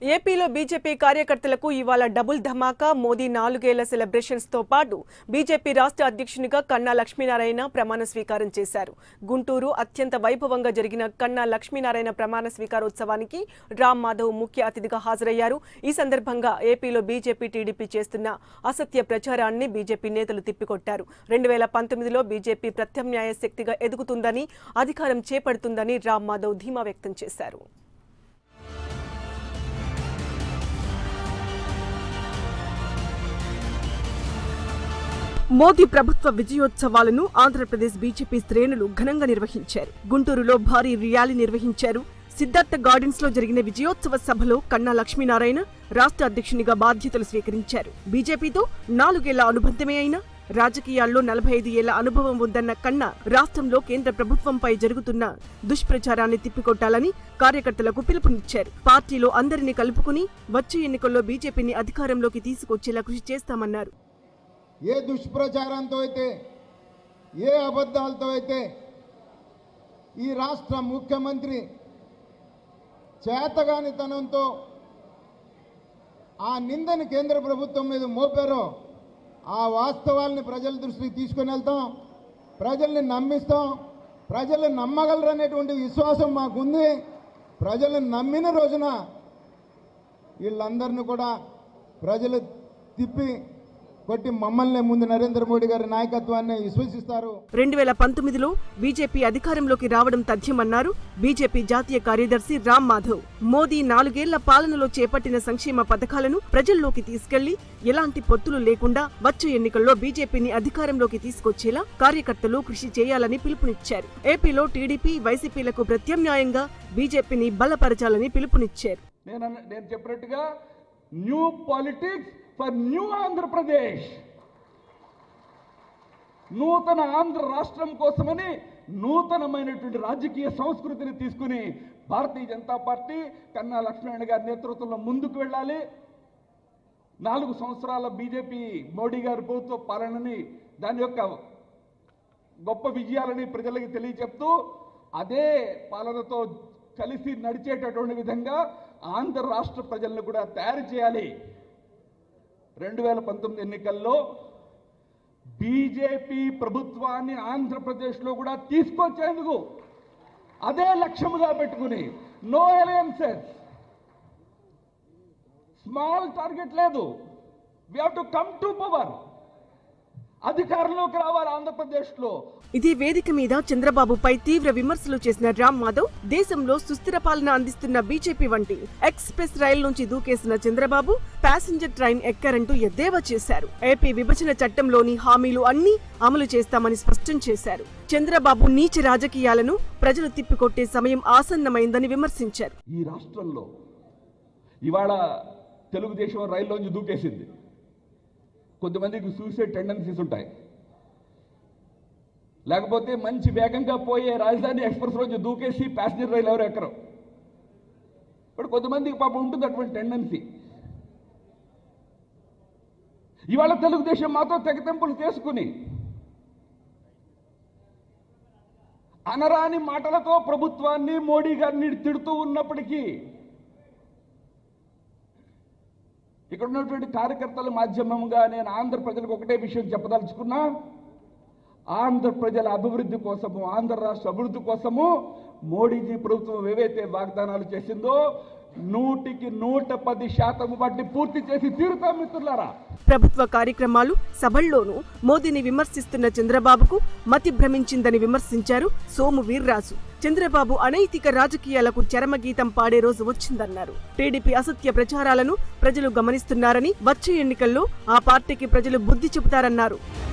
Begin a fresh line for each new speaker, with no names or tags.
ఏపీలో బీజేపీ కార్యకర్తలకు ఇవాళ డబుల్ ధమాకా మోదీ నాలుగేళ్ల సెలబ్రేషన్స్ తో పాటు బీజేపీ రాష్ట్ర అధ్యక్షునిగా కన్నా లక్ష్మీనారాయణ ప్రమాణ స్వీకారం చేశారు గుంటూరు అత్యంత వైభవంగా జరిగిన కన్నా లక్ష్మీనారాయణ ప్రమాణ స్వీకారోత్సవానికి రామ్ మాధవ్ ముఖ్య అతిథిగా హాజరయ్యారు ఈ సందర్భంగా ఏపీలో బీజేపీ టీడీపీ చేస్తున్న అసత్య ప్రచారాన్ని బీజేపీ నేతలు తిప్పికొట్టారు రెండు వేల పంతొమ్మిదిలో బీజేపీ ప్రత్యామ్నాయ శక్తిగా ఎదుగుతుందని అధికారం చేపడుతుందని రామ్ మాధవ్ ధీమా వ్యక్తం చేశారు మోదీ ప్రభుత్వ విజయోత్సవాలను ఆంధ్రప్రదేశ్ బీజేపీ శ్రేణులు ఘనంగా నిర్వహించారు గుంటూరులో భారీ ర్యాలీ నిర్వహించారు సిద్ధార్థ గార్డెన్స్ లో జరిగిన విజయోత్సవ సభలో కన్నా లక్ష్మీనారాయణ రాష్ట్ర అధ్యక్షునిగా బాధ్యతలు స్వీకరించారు బీజేపీతో నాలుగేళ్ల అనుబంధమే అయినా రాజకీయాల్లో నలభై ఐదు ఏళ్ల అనుభవం ఉందన్న కన్నా రాష్ట్రంలో కేంద్ర ప్రభుత్వంపై జరుగుతున్న దుష్ప్రచారాన్ని తిప్పికొట్టాలని కార్యకర్తలకు పిలుపునిచ్చారు పార్టీలో అందరినీ కలుపుకుని వచ్చే ఎన్నికల్లో బీజేపీని అధికారంలోకి తీసుకొచ్చేలా కృషి చేస్తామన్నారు
ఏ దుష్ప్రచారంతో అయితే ఏ అబద్ధాలతో అయితే ఈ రాష్ట్ర ముఖ్యమంత్రి చేతగానితనంతో ఆ నిందని కేంద్ర ప్రభుత్వం మీద మోపారో ఆ వాస్తవాల్ని ప్రజల దృష్టికి తీసుకుని వెళ్తాం ప్రజల్ని నమ్మిస్తాం ప్రజలు నమ్మగలరనేటువంటి విశ్వాసం మాకుంది ప్రజలు నమ్మిన రోజున వీళ్ళందరినీ కూడా ప్రజలు తిప్పి కొట్టి మమ్మల్ని ముందు నరేంద్ర మోడీ గారి నాయకత్వాన్ని విశ్వసిస్తారు
రెండు వేల పంతొమ్మిదిలో బీజేపీ అధికారంలోకి రావడం తథ్యమన్నారు బీజేపీ జాతీయ కార్యదర్శి రామ్ మాధవ్ మోదీ నాలుగేళ్ల పాలనలో చేపట్టిన సంక్షేమ పథకాలను ప్రజల్లోకి తీసుకెళ్లి ఎలాంటి పొత్తులు లేకుండా వచ్చే ఎన్నికల్లో బీజేపీని అధికారంలోకి తీసుకొచ్చేలా కార్యకర్తలు కృషి చేయాలని పిలుపునిచ్చారు ఏపీలో టీడీపీ వైసీపీలకు ప్రత్యామ్నాయంగా బీజేపీని బలపరచాలని పిలుపునిచ్చారు
నేను అన్న- నేను చెప్పినట్టుగా new politics for new Andhra Pradesh నూతన ఆంధ్ర రాష్ట్రం కోసమని నూతనమైనటువంటి రాజకీయ సంస్కృతిని తీసుకుని భారతీయ జనతా పార్టీ కన్నా లక్ష్మీనారాయణ గారి నేతృత్వంలో ముందుకు వెళ్ళాలి నాలుగు సంవత్సరాల బీజేపీ మోడీ గారి ప్రభుత్వ పాలనని దాని యొక్క గొప్ప విజయాలని ప్రజలకు తెలియచెప్తూ అదే పాలనతో కలిసి నడిచేటటువంటి విధంగా ఆంధ్ర రాష్ట్ర ప్రజలను కూడా తయారు చేయాలి రెండు వేల పంతొమ్మిది ఎన్నికల్లో బీజేపీ ప్రభుత్వాన్ని ఆంధ్రప్రదేశ్లో కూడా తీసుకొచ్చేందుకు అదే లక్ష్యముగా పెట్టుకుని నో అలయన్సెస్ స్మాల్ టార్గెట్ లేదు we have to come to power అధికారంలోకి రావాలి ఆంధ్రప్రదేశ్లో
ఇదే వేదిక మీద చంద్రబాబుపై తీవ్ర విమర్శలు చేసిన రామ్ మాధవ్ దేశంలో సుస్థిర పాలన అందిస్తున్న బీజేపీ వంటి ఎక్స్ప్రెస్ రైలు నుంచి దూకేసిన చంద్రబాబు ప్యాసింజర్ ట్రైన్ ఎక్కారంటూ ఎద్దేవా చేశారు ఏపీ విభజన చట్టంలోని హామీలు అన్ని అమలు చేస్తామని స్పష్టం చేశారు చంద్రబాబు నీచ రాజకీయాలను ప్రజలు తిప్పికొట్టే సమయం ఆసన్నమైందని విమర్శించారు
ఈ రాష్ట్రంలో ఇవాళ తెలుగుదేశం రైల్లోంచి దూకేసింది కొంతమందికి సూసైడ్ టెండెన్సీస్ ఉంటాయి లేకపోతే మంచి వేగంగా పోయే రాజధాని ఎక్స్ప్రెస్ రోజు దూకేసి ప్యాసింజర్ రైలు ఎవరు ఎక్కరు ఇప్పుడు కొంతమందికి పాపం ఉంటుంది అటువంటి టెండెన్సీ ఇవాళ తెలుగుదేశం మాతో తెగతెంపులు చేసుకుని అనరాని మాటలతో ప్రభుత్వాన్ని మోడీ గారిని తిడుతూ ఉన్నప్పటికీ ఇక్కడ ఉన్నటువంటి కార్యకర్తల మాధ్యమంగా నేను ఆంధ్ర ప్రజలకు ఒకటే విషయం చెప్పదలుచుకున్నా ఆంధ్ర ప్రజల అభివృద్ధి కోసము ఆంధ్ర రాష్ట్ర అభివృద్ధి కోసము మోడీజీ ప్రభుత్వం ఏవైతే వాగ్దానాలు చేసిందో నూటికి నూట పది శాతం వాటిని పూర్తి చేసి తీరుతాం మిత్రులారా
ప్రభుత్వ కార్యక్రమాలు సభల్లోనూ మోదీని విమర్శిస్తున్న చంద్రబాబుకు మతి భ్రమించిందని విమర్శించారు సోము వీర్రాజు చంద్రబాబు అనైతిక రాజకీయాలకు చరమగీతం పాడే రోజు వచ్చిందన్నారు టీడీపీ అసత్య ప్రచారాలను ప్రజలు గమనిస్తున్నారని వచ్చే ఎన్నికల్లో ఆ పార్టీకి ప్రజలు బుద్ధి చెబుతారన్నారు